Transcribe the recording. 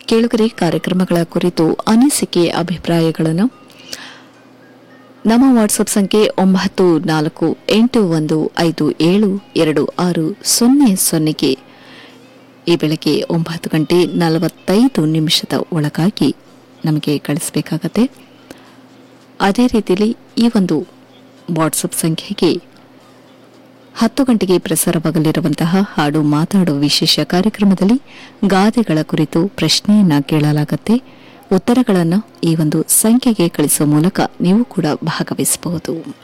ಕೇಳುಗರೆ ಕಾರ್ಯಕ್ರಮಗಳ ಕುರಿತು ಅನಿಸಿಕೆ ಅಭಿಪ್ರಾಯಗಳನ್ನು ನಮ್ಮ ವಾಟ್ಸಪ್ ಸಂಖ್ಯೆ ಒಂಬತ್ತು ನಾಲ್ಕು ಎಂಟು ಒಂದು ಐದು ಏಳು ಎರಡು ಆರು ಸೊನ್ನೆ ಸೊನ್ನೆಗೆ ಈ ಬೆಳಗ್ಗೆ ಒಂಬತ್ತು ಗಂಟೆ ನಲವತ್ತೈದು ನಿಮಿಷದ ಒಳಗಾಗಿ ನಮಗೆ ಕಳಿಸಬೇಕಾಗತ್ತೆ ಅದೇ ರೀತಿಯಲ್ಲಿ ಈ ಒಂದು ವಾಟ್ಸಪ್ ಸಂಖ್ಯೆಗೆ ಹತ್ತು ಗಂಟೆಗೆ ಪ್ರಸಾರವಾಗಲಿರುವಂತಹ ಹಾಡು ಮಾತಾಡೋ ವಿಶೇಷ ಕಾರ್ಯಕ್ರಮದಲ್ಲಿ ಗಾದೆಗಳ ಕುರಿತು ಪ್ರಶ್ನೆಯನ್ನ ಕೇಳಲಾಗುತ್ತೆ ಉತ್ತರಗಳನ್ನು ಈ ಒಂದು ಸಂಖ್ಯೆಗೆ ಕಳಿಸುವ ಮೂಲಕ ನೀವು ಕೂಡ ಭಾಗವಹಿಸಬಹುದು